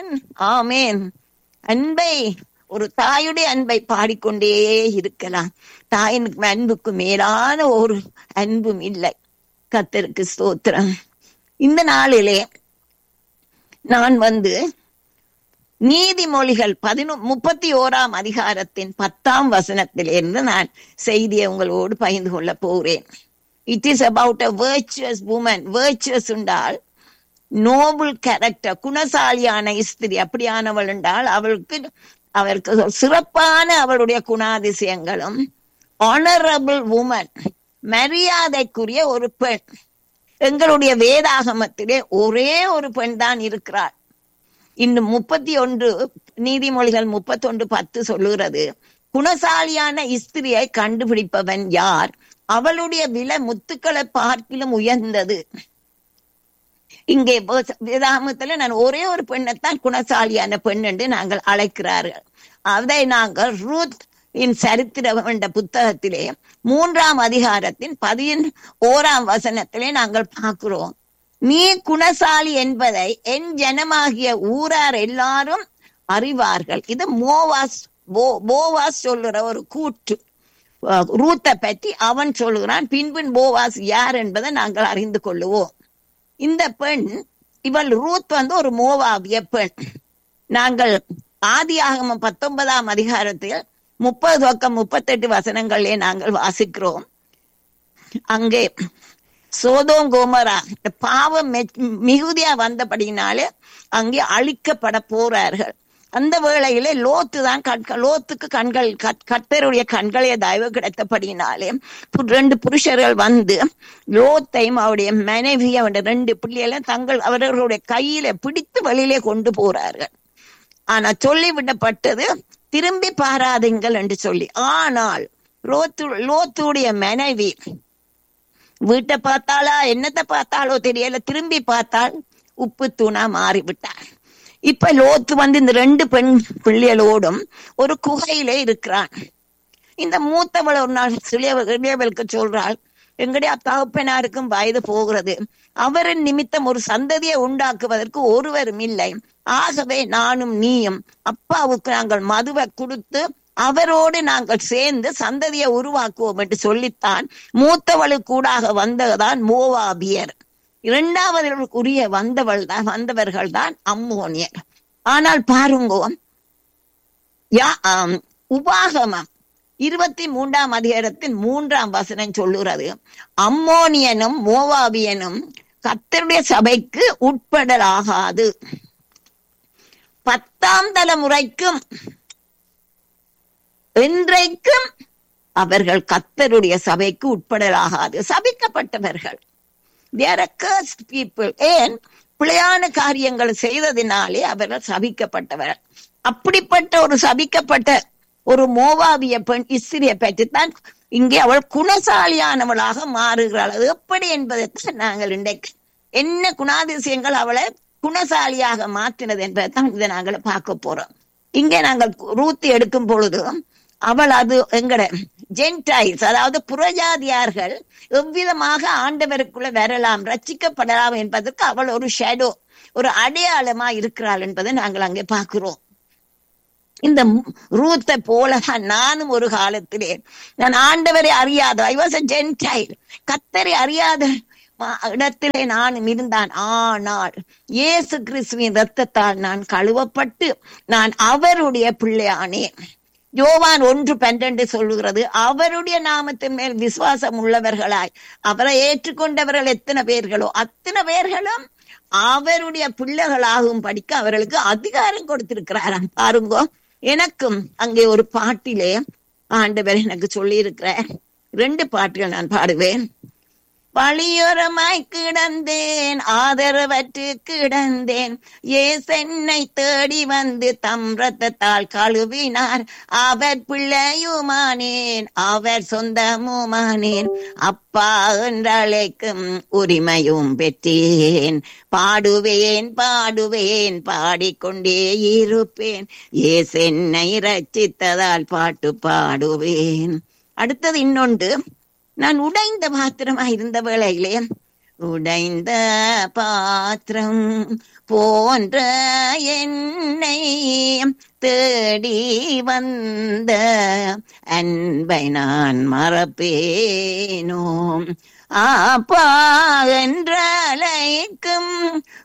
ஆமேன் ஆமேன் அன்பை ஒரு தாயுடைய அன்பை பாடிக்கொண்டே இருக்கலாம் தாயின் அன்புக்கு மேலான ஒரு அன்பும் இல்லை கத்தருக்கு ஸ்தோத்திரம் இந்த நாளிலே நான் வந்து நீதிமொழிகள் பதினொ முப்பத்தி ஓராம் அதிகாரத்தின் பத்தாம் வசனத்திலிருந்து நான் செய்தியை உங்களோடு பகிர்ந்து கொள்ள போகிறேன் it is about a virtuous woman virtuous உண்டால் நோபல் கேரக்டர் குணசாலியான ஸ்திரி அப்படியானவள் என்றால் அவளுக்கு அவருக்கு சிறப்பான அவளுடைய குணாதிசயங்களும் ஆனரபிள் உமன் மரியாதைக்குரிய ஒரு பெண் எங்களுடைய வேதாகமத்திலே ஒரே ஒரு பெண் தான் இருக்கிறாள் இன்னும் முப்பத்தி ஒன்று நீதிமொழிகள் முப்பத்தி ஒன்று பத்து சொல்லுகிறது குணசாலியான இஸ்திரியை கண்டுபிடிப்பவன் யார் அவளுடைய விலை முத்துக்களை பார்க்கிலும் உயர்ந்தது இங்கே வேதாகமத்துல நான் ஒரே ஒரு பெண்ணைத்தான் குணசாலியான பெண் என்று நாங்கள் அழைக்கிறார்கள் அதை நாங்கள் ரூத் இன் சரித்திரம் என்ற புத்தகத்திலே மூன்றாம் அதிகாரத்தின் பதின் ஓராம் வசனத்திலே நாங்கள் பார்க்கிறோம் நீ குணசாலி என்பதை என் ஜனமாகிய ஊரார் எல்லாரும் அறிவார்கள் இது மோவாஸ் போவாஸ் சொல்லுற ஒரு கூற்று ரூத்தை பற்றி அவன் சொல்லுகிறான் பின்பின் போவாஸ் யார் என்பதை நாங்கள் அறிந்து கொள்ளுவோம் இந்த பெண் இவள் ரூத் வந்து ஒரு மோவாவிய பெண் நாங்கள் ஆதி ஆகமம் பத்தொன்பதாம் அதிகாரத்தில் முப்பது பக்கம் முப்பத்தெட்டு வசனங்களே நாங்கள் வாசிக்கிறோம் அங்கே சோதோம் கோமரா பாவம் மிகுதியா வந்தபடினாலே அங்கே அழிக்கப்பட போறார்கள் அந்த வேளையிலே லோத்து தான் கண்கள் லோத்துக்கு கண்கள் கத்தருடைய கண்களே தயவு கிடைத்தபடினாலே ரெண்டு புருஷர்கள் வந்து லோத்தையும் அவருடைய மனைவி அவருடைய ரெண்டு பிள்ளைகளை தங்கள் அவர்களுடைய கையில பிடித்து வழியிலே கொண்டு போறார்கள் ஆனா சொல்லிவிடப்பட்டது திரும்பி பாராதீங்கள் என்று சொல்லி ஆனால் லோத்து லோத்துடைய மனைவி வீட்டை பார்த்தாளா என்னத்தை பார்த்தாலோ தெரியல திரும்பி பார்த்தால் உப்பு தூணா மாறிவிட்டார் இப்ப லோத்து வந்து இந்த ரெண்டு பெண் பிள்ளைகளோடும் ஒரு குகையிலே இருக்கிறான் இந்த மூத்தவள் ஒரு நாள் இளையவளுக்கு சொல்றாள் எங்களுடைய தகப்பனாருக்கும் வயது போகிறது அவரின் நிமித்தம் ஒரு சந்ததியை உண்டாக்குவதற்கு ஒருவரும் இல்லை ஆகவே நானும் நீயும் அப்பாவுக்கு நாங்கள் மதுவை கொடுத்து அவரோடு நாங்கள் சேர்ந்து சந்ததியை உருவாக்குவோம் என்று சொல்லித்தான் மூத்தவளுக்கு கூடாக வந்ததுதான் மோவாபியர் இரண்டாவதற்குரிய வந்தவள் தான் வந்தவர்கள் தான் அம்மோனியர் ஆனால் பாருங்கோ யா உபாகமம் இருபத்தி மூன்றாம் அதிகாரத்தின் மூன்றாம் வசனம் சொல்லுகிறது அம்மோனியனும் மோவாபியனும் கத்தருடைய சபைக்கு உட்படலாகாது பத்தாம் தலைமுறைக்கும் என்றைக்கும் அவர்கள் கத்தருடைய சபைக்கு உட்படலாகாது சபிக்கப்பட்டவர்கள் பீப்புள் ஏன் பிழையான காரியங்கள் செய்ததினாலே அவர்கள் சபிக்கப்பட்டவர்கள் அப்படிப்பட்ட ஒரு சபிக்கப்பட்ட ஒரு மோவாவிய பெண் இஸ்திரியை பற்றித்தான் இங்கே அவள் குணசாலியானவளாக மாறுகிறாள் அது எப்படி என்பதைத்தான் நாங்கள் இன்றைக்கு என்ன குணாதிசயங்கள் அவளை குணசாலியாக மாற்றினது என்பதைத்தான் இதை நாங்கள் பார்க்க போறோம் இங்கே நாங்கள் ரூத்தி எடுக்கும் பொழுது அவள் அது எங்கட ஜென்டைல்ஸ் அதாவது புறஜாதியார்கள் எவ்விதமாக ஆண்டவருக்குள்ள வரலாம் ரச்சிக்கப்படலாம் என்பதற்கு அவள் ஒரு ஷேடோ ஒரு அடையாளமா இருக்கிறாள் என்பதை நாங்கள் அங்கே பார்க்கிறோம் இந்த ரூத்தை போலதான் நானும் ஒரு காலத்திலே நான் ஆண்டவரை அறியாத ஐ வாஸ் ஜென்டைல் கத்தரை அறியாத இடத்திலே நானும் இருந்தான் ஆனால் இயேசு கிறிஸ்துவின் ரத்தத்தால் நான் கழுவப்பட்டு நான் அவருடைய பிள்ளையானேன் யோவான் ஒன்று பன்னெண்டு சொல்லுகிறது அவருடைய நாமத்தின் மேல் விசுவாசம் உள்ளவர்களாய் அவரை ஏற்றுக்கொண்டவர்கள் எத்தனை பேர்களோ அத்தனை பேர்களும் அவருடைய பிள்ளைகளாகும் படிக்க அவர்களுக்கு அதிகாரம் கொடுத்திருக்கிறாராம் பாருங்க எனக்கும் அங்கே ஒரு பாட்டிலே ஆண்டவர் எனக்கு சொல்லி இருக்கிற ரெண்டு பாட்டுகள் நான் பாடுவேன் வழியோரமாய் கிடந்தேன் ஆதரவற்று கிடந்தேன் ஏசென்னை தேடி வந்து தம் ரத்தத்தால் கழுவினார் அவர் பிள்ளையுமானேன் அவர் சொந்தமுமானேன் அப்பா என்றழைக்கும் உரிமையும் பெற்றேன் பாடுவேன் பாடுவேன் பாடிக்கொண்டே இருப்பேன் ஏசென்னை ரச்சித்ததால் பாட்டு பாடுவேன் அடுத்தது இன்னொன்று நான் உடைந்த பாத்திரமா இருந்த வேளையிலே உடைந்த பாத்திரம் போன்ற என்னை தேடி வந்த அன்பை நான் மறப்பேனோ ஆப்பா என்றழைக்கும்